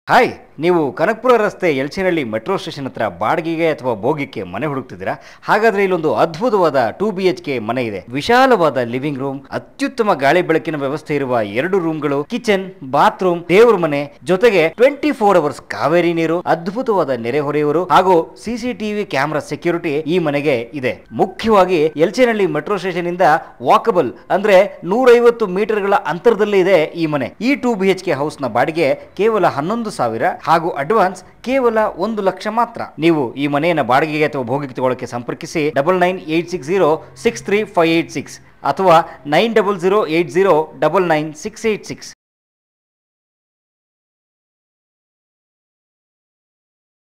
hi ನೀವು ಕನಕಪುರ ರಸ್ತೆ ಯಲ್ಚಿನಹಳ್ಳಿ metro station ಹತ್ರ ಬಾಡಿಗೆಗೆ ಅಥವಾ ಭೋಗ್ಯಕ್ಕೆ ಮನೆ ಹುಡುಕ್ತಿದ್ದೀರಾ ಹಾಗಾದ್ರೆ ಇಲ್ಲೊಂದು ಅದ್ಭುತವಾದ ಟೂ ಬಿ ಎಚ್ ಕೆ ಮನೆ ಇದೆ ವಿಶಾಲವಾದ ಲಿವಿಂಗ್ ರೂಮ್ ಅತ್ಯುತ್ತಮ ಗಾಳಿ ಬೆಳಕಿನ ವ್ಯವಸ್ಥೆ ಇರುವ ಎರಡು ರೂಮ್ಗಳು ಕಿಚನ್ ಬಾತ್ರೂಮ್ ದೇವ್ರ ಮನೆ ಜೊತೆಗೆ ಟ್ವೆಂಟಿ ಫೋರ್ ಅವರ್ಸ್ ಕಾವೇರಿ ನೀರು ಅದ್ಭುತವಾದ ನೆರೆಹೊರೆಯವರು ಹಾಗೂ ಸಿಸಿಟಿವಿ ಕ್ಯಾಮೆರಾ ಸೆಕ್ಯೂರಿಟಿ ಈ ಮನೆಗೆ ಇದೆ ಮುಖ್ಯವಾಗಿ ಯಲ್ಚೇನಹಳ್ಳಿ ಮೆಟ್ರೋ ಸ್ಟೇಷನ್ ಇಂದ ವಾಕಬಲ್ ಅಂದ್ರೆ ನೂರೈವತ್ತು ಮೀಟರ್ಗಳ ಅಂತರದಲ್ಲಿ ಇದೆ ಈ ಮನೆ ಈ two B H K house ನ ಬಾಡಿಗೆ ಕೇವಲ ಹನ್ನೊಂದು ಸಾವಿರ ಹಾಗೂ ಅಡ್ವಾನ್ಸ್ ಕೇವಲ ಒಂದು ಲಕ್ಷ ಮಾತ್ರ ನೀವು ಈ ಮನೆಯನ್ನ ಬಾಡಿಗೆಗೆ ಅಥವಾ ಭೋಗಿಗೆ ತಗೊಳ್ಳಕ್ಕೆ ಸಂಪರ್ಕಿಸಿ double nine eight six zero six three five eight six ಅಥವಾ nine double zero eight zero double nine six eight six